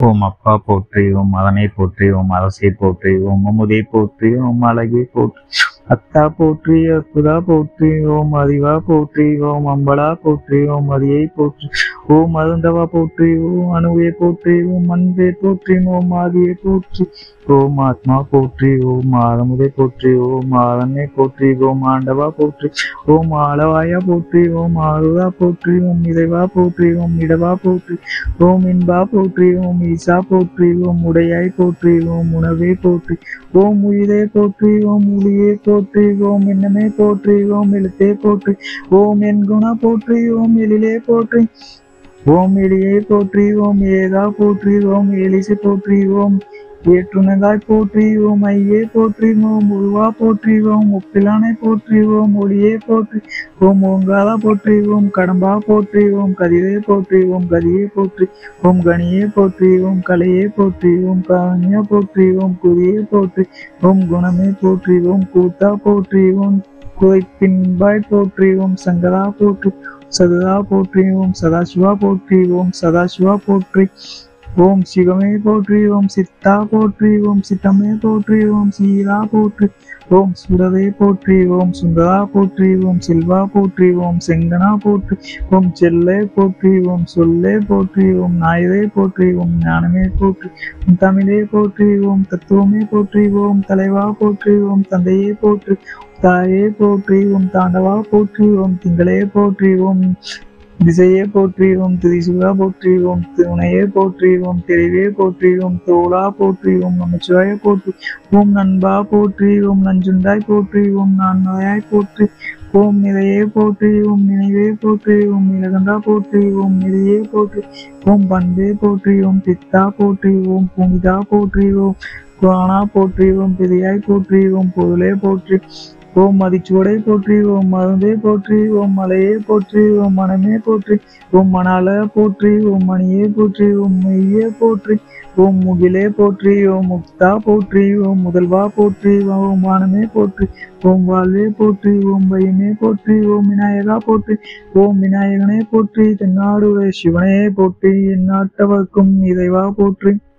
ஓம் அப்பா போற்றி ஓம் மதனை போற்றி ஓம் அரசை போற்றி ஓம் அமுதை போற்றி ஓம் அழகை போற்றி அத்தா போற்றி அற்புதா போற்றி ஓம் அதிவா போற்றி ஓம் அம்பலா போற்றி ஓம் அதியை போற்றி ஓம் அருந்தவா போற்றி ஓம் அணுவே போற்றி ஓம் அன்பே போற்றி ஓம் ஆதியை போற்றி ஓம் ஆத்மா போற்றி ஓம் ஆரமுதை போற்றி ஓம் ஆரண்யை போற்றி ஓம் ஆண்டவா போற்றி ஓம் ஆளவாயா போற்றி ஓம் ஆறுதா போற்றி ஓம் இறைவா போற்றி ஓம் இடவா போற்றி ஓம் இன்பா போற்றி ஓம் ஈசா போற்றி ஓம் உடையாய் போற்றி ஓம் உணவே போற்றி ஓம் உயிரே போற்றி ஓம் ஒளியே போற்றி ஓம் எண்ணமே போற்றி ஓம் எழுத்தே போற்றி ஓம் என் குணா போற்றி ஓம் எழிலே போற்றி ஓம் எளியே போற்றி ஓம் ஏதா போற்றி ஓம் எலிசு போற்றி ஓம் ஏற்றுணங்காய் போற்றி ஓம் ஐயே போற்றி ஓம் உருவா போற்றி ஓம் ஒப்பிலானை போற்றி ஓம் ஒளியே போற்றி ஓம் ஓங்காலா போற்றி ஓம் கடம்பா போற்றி ஓம் கதிரே போற்றி ஓம் கதியே போற்றி ஓம் கணியே போற்றி ஓம் கலையே போற்றி ஓம் காணியா போற்றி ஓம் குதியே போற்றி ஓம் குணமே போற்றி ஓம் கூத்தா போற்றி ஓம் குவைப்பின்பாய் போற்றி ஓம் சங்கரா போற்றி சதா போற்றி ஓம் சதாசிவா போற்றி ஓம் சதாசிவா போற்றி ஓம் சிவமே போற்றி ஓம் சித்தா போற்றி ஓம் சித்தமே போற்றி ஓம் சீரா போற்றி ஓம் சுடவே போற்றி ஓம் சுந்தரா போற்றி ஓம் செல்வா போற்றி ஓம் செங்கனா போற்றி ஓம் செல்லே போற்றி ஓம் சொல்லே போற்றி ஓம் நாயரே போற்றி ஓம் ஞானமே போற்றி ஓம் தமிழே போற்றி ஓம் தத்துவமே போற்றி ஓம் தலைவா போற்றி ஓம் தந்தையே போற்றி தாயே போற்றி ஓம் தாண்டவா போற்றி ஓம் திங்களே போற்றி ஓம் திசையே போற்றி ஓம் திரிசுகா போற்றி ஓம் துணையே போற்றி ஓம் தெளிவே போற்றி ஓம் தோளா போற்றி ஓம் நமச்சிவாய போற்றி ஓம் நண்பா போற்றி ஓம் நஞ்சுண்டாய் போற்றி ஓம் நான்மதையாய் போற்றி ஓம் நிலையே போற்றி ஓம் நினைவே போற்றி ஓம் நிலகண்டா போற்றி ஓம் நிதியே போற்றி ஓம் பண்பே போற்றி ஓம் பித்தா போற்றி ஓம் புனிதா போற்றி ஓம் குரானா போற்றி ஓம் பிரியாய் போற்றி ஓம் பொருளே போற்றி ஓம் மதிச்சுவடை போற்றி ஓம் மருந்தே போற்றி ஓம் மலையே போற்றி ஓம் மனமே போற்றி ஓம் மணால போற்றி ஓம் மணியே போற்றி ஓம் மெய்யே போற்றி ஓம் முகிலே போற்றி ஓம் முக்தா போற்றி ஓம் முதல்வா போற்றி ஓம் வானமே போற்றி ஓம் வாழ்வே போற்றி ஓம் பயமே போற்றி ஓம் விநாயகா போற்றி ஓம் விநாயகனே போற்றி தென்னாடுடைய சிவனே போற்றி எந்நாட்டவர்க்கும் இறைவா போற்றி